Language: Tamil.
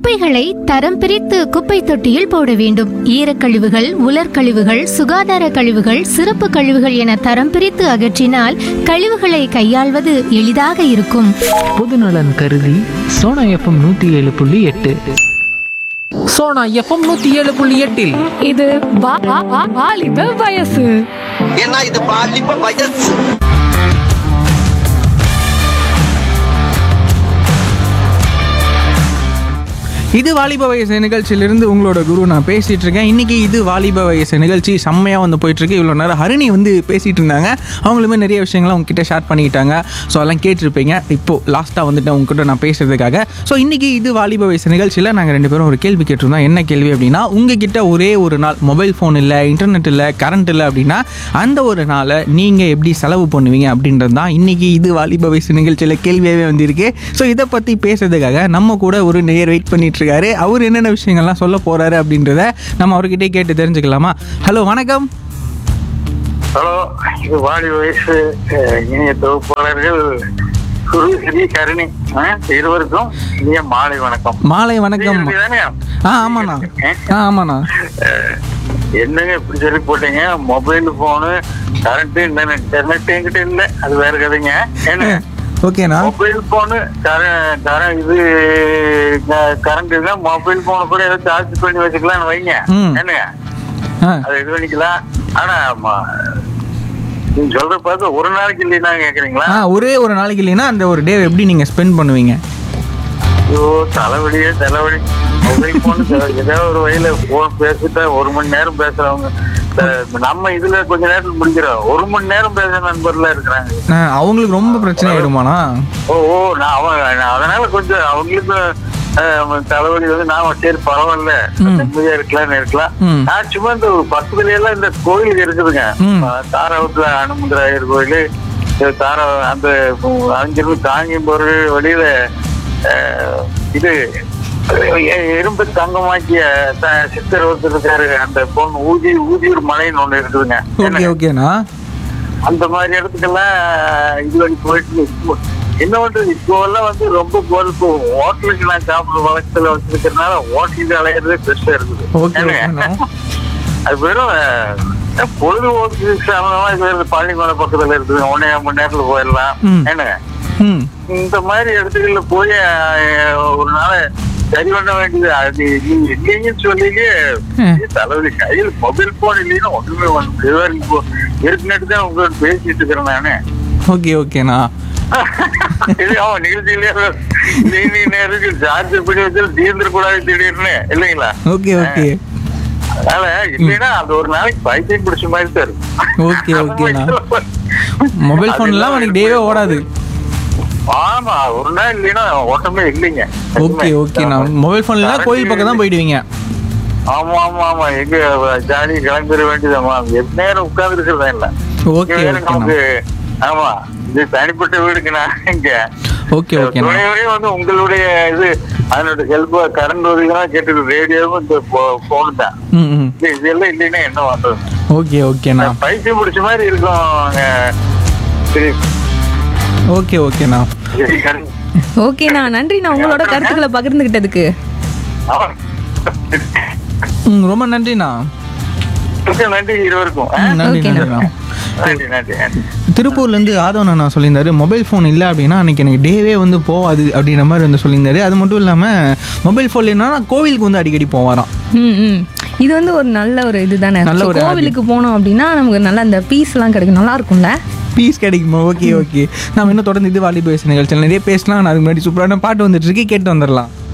குப்பைகளை தரம் பிரித்து குப்பை தொட்டியில் போட வேண்டும் ஈரக்கழிவுகள் உலர்கழிவுகள் சுகாதார கழிவுகள் சிறப்பு கழிவுகள் என தரம் பிரித்து அகற்றினால் கழிவுகளை கையாள்வது எளிதாக இருக்கும் பொதுநலன் கருதி சோனா எஃப்எம் நூற்றி ஏழு புள்ளி எட்டு சோனா எஃப்எம் நூற்றி ஏழு புள்ளி எட்டில் இது வா- வா- வா- வாலிப வயசு ஏன்னா இது பாலிப்ப வயசு இது வாலிப வயசு நிகழ்ச்சியிலிருந்து உங்களோட குரு நான் பேசிட்டு இருக்கேன் இன்னைக்கு இது வாலிப வயசு நிகழ்ச்சி செம்மையாக வந்து போயிட்டு இருக்கு இவ்வளோ நேரம் ஹரிணி வந்து பேசிட்டு இருந்தாங்க அவங்களுமே நிறைய விஷயங்களை உங்ககிட்ட ஷேர் பண்ணிக்கிட்டாங்க ஸோ அதெல்லாம் கேட்டிருப்பீங்க இப்போ லாஸ்ட்டாக வந்துட்டு உங்ககிட்ட நான் பேசுறதுக்காக ஸோ இன்னைக்கு இது வாலிப வயசு நிகழ்ச்சியில் நாங்கள் ரெண்டு பேரும் ஒரு கேள்வி கேட்டிருந்தோம் என்ன கேள்வி அப்படின்னா உங்ககிட்ட ஒரே ஒரு நாள் மொபைல் ஃபோன் இல்லை இன்டர்நெட் இல்லை கரண்ட் இல்லை அப்படின்னா அந்த ஒரு நாளை நீங்கள் எப்படி செலவு பண்ணுவீங்க அப்படின்றது தான் இன்னைக்கு இது வாலிப வயசு நிகழ்ச்சியில் கேள்வியாகவே வந்திருக்கு ஸோ இதை பற்றி பேசுறதுக்காக நம்ம கூட ஒரு நேர் வெயிட் பண்ணிட்டு இருக்காரு அவர் என்னென்ன விஷயங்கள்லாம் சொல்ல போறாரு அப்படின்றத நம்ம அவர்கிட்டயே கேட்டு தெரிஞ்சுக்கலாமா ஹலோ வணக்கம் ஹலோ இது வாடி வயசு அஹ், இனிய தொகுப்பாளர்கள் குரு ஸ்ரீ கருணி அஹ், இருவருக்கும் இனிய மாலை வணக்கம் மாலை வணக்கம் நீங்க தானே? ஆ ஆமாண்ணா ஆ ஆமாண்ணா அஹ், என்னங்க இப்படி சொல்லி போட்டீங்க மொபைல் போனு கரண்ட் இன்டர்நெட் என்கிட்ட இல்ல அது வேற கதைங்க என்ன ஓகேண்ணா மொபைல் போனு கர இது கரண்ட் தான் மொபைல் போனை கூட ஏதோ சார்ஜ் பண்ணி வச்சுக்கலாம்னு வைங்க ம். என்னங்க ஆ அதை இது பண்ணிக்கலாம் ஆனா ம- நீங்க சொல்ற பார்த்து ஒரு நாளைக்கு இல்லைன்னா கேக்குறீங்களா ஆ ஒரே ஒரு நாளைக்கு இல்லைன்னா அந்த ஒரு டே எப்படி நீங்கள் ஸ்பெண்ட் பண்ணுவீங்க ஐயோ தலைவலியே தலைவலி மொபைல் போன் ஏதோ ஒரு வழியில போன் பேசிட்டா ஒரு மணி நேரம் பேசுறவங்க அஹ் நம்ம இதுல கொஞ்ச நேரத்துல முடிக்கிறோம் ஒரு மணி நேரம் பேசுற நண்பர்லாம் இருக்கிறாங்க ஆ, அவங்களுக்கு ரொம்ப பிரச்சனை ஆயிடுமாண்ணா ஓ ஓ நான் அவன் நான் அதனால கொஞ்சம் அவங்களுக்கு அஹ், தலைவலி வந்து நான் சரி பரவாயில்ல நிம்மதியா இருக்கலாம்னு இருக்கலாம் ம். நான் சும்மா இந்த பக்கத்துல எல்லாம் இந்த கோயில் இருக்குதுங்க ம். அஹ், தாராபுரத்துல அனுமந்தராயர் கோயில் இந்த தாரா அந்த அங்கிருந்து தாங்கியும் போற வழியில அஹ், இது எ- எறும்பு தங்கமாக்கிய த- சித்தர் ஒருத்தர் இருக்காரு அந்த பொண்ணு ஊதி ஊதியூர் மலைன்னு ஒண்ணு இருக்குதுங்க ஓகே ஓகேண்ணா அந்த மாதிரி இடத்துக்கெல்லாம் இது வரைக்கும் போயிட்டு இப்போ என்ன பண்றது இப்போ எல்லாம் வந்து ரொம்ப போல் இப்போ ஹோட்டலுக்கு நான் சாப்பிடுற வழக்கத்துல வச்சிருக்கிறதுனால ஹோட்டலுக்கு அலையிறதே பெருசா இருக்குது ஓகே ஏன்னா, ஓகேண்ணா அது வெறும் அஹ், பொழுதுபோக்கு சாதனமா இது வருது பள்ளிமலை பக்கத்துல இருக்குது ஒன்னே மணி நேரத்துல போயிடலாம் ம். என்ன ம் இந்த மாதிரி இடத்துக்கள்ல போய் அஹ், ஒரு நாள் சரி பண்ண வேண்டியது அது நீங்க இல்லைங்கன்னு சொல்லியே ம். தலைவலி கையில் மொபைல் போன் இல்லைன்னா ஒண்ணுமே பண்ண முடியாது இப்போ இருக்குன்னு தான் உங்களோட பேசிட்டு இருக்கிறேன் நானு ஓகே ஓகேண்ணா இது அவன் நிகழ்ச்சியிலே நீ நேருக்கு சார்ஜ் பண்ணி வச்சு தீர்ந்துட கூடாது திடீர்னு இல்லைங்களா ஓகே ஓகே அதனால இல்லைன்னா அது ஒரு நாளைக்கு பைத்தியம் பிடிச்ச மாதிரி தான் இருக்கும் ஓகே ஓகேண்ணா மொபைல் ஃபோன்லாம் உனக்கு டேவே ஓடாது ஆமா ஒரு நாள் இல்லைன்னா ஓட்டமே இல்லைங்க ஓகே ஓகேண்ணா மொபைல் ஃபோன்லாம் கோயில் பக்கம் தான் போயிடுவீங்க ஆமா ஆமா ஆமா எங்க ஜாலி கிளம்பிட வேண்டியதாமா எந்த நேரம் உட்கார்ந்து இருக்கிறதா இல்ல ஓகே இங்க வேற ஓகேண்ணா நமக்கு ஆமா இது தனிப்பட்ட வீடுக்குண்ணா இங்க ஓகே ஓகேண்ணா துணையோடய வந்து உங்களுடைய இது அதனோட ஹெல்ப் கரண்ட் உதவிதான் கேட்டு ரேடியோவும் இந்த போன் தான் ம் ம் இது இதெல்லாம் இல்லைன்னா என்ன பண்றது ஓகே ஓகேண்ணா பைத்தியம் பிடிச்ச மாதிரி இருக்கும் அஹ், சரி ஓகே ஓகேண்ணா சரி, கரண்ட். ஓகேண்ணா நன்றிண்ணா உங்களோட கருத்துக்களை பகிர்ந்துகிட்டதுக்கு ஆமா. ம் ரொம்ப நன்றிண்ணா மிக்க நன்றி இருவருக்கும் ம், நன்றி ஓகேண்ணா. நன்றிண்ணா நன்றி நன்றி நன்றி திருப்பூர்லேருந்து ஆதவன் அண்ணா சொல்லியிருந்தாரு மொபைல் ஃபோன் இல்லை அப்படின்னா அன்றைக்கி எனக்கு டேவே வந்து போகாது அப்படின்ற மாதிரி வந்து சொல்லியிருந்தாரு அது மட்டும் இல்லாமல் மொபைல் ஃபோன் இல்லைன்னா கோவிலுக்கு வந்து அடிக்கடி போவாராம் ம் ம் இது வந்து ஒரு நல்ல ஒரு இதுதானே நல்ல ஒரு கோவிலுக்கு போனோம் அப்படின்னா நமக்கு நல்ல அந்த பீஸ்லாம் கிடைக்கும் நல்லா இருக்கும்ல பீஸ் கிடைக்குமா ஓகே ஓகே நம்ம இன்னும் தொடர்ந்து இது வாலிப வயசு நிகழ்ச்சியில் நிறைய பேசலாம் நான் அதுக்கு முன்னாடி சூப்பரான பாட்டு வந்துட்டு இருக்கு கேட்டு வந்துடலாம்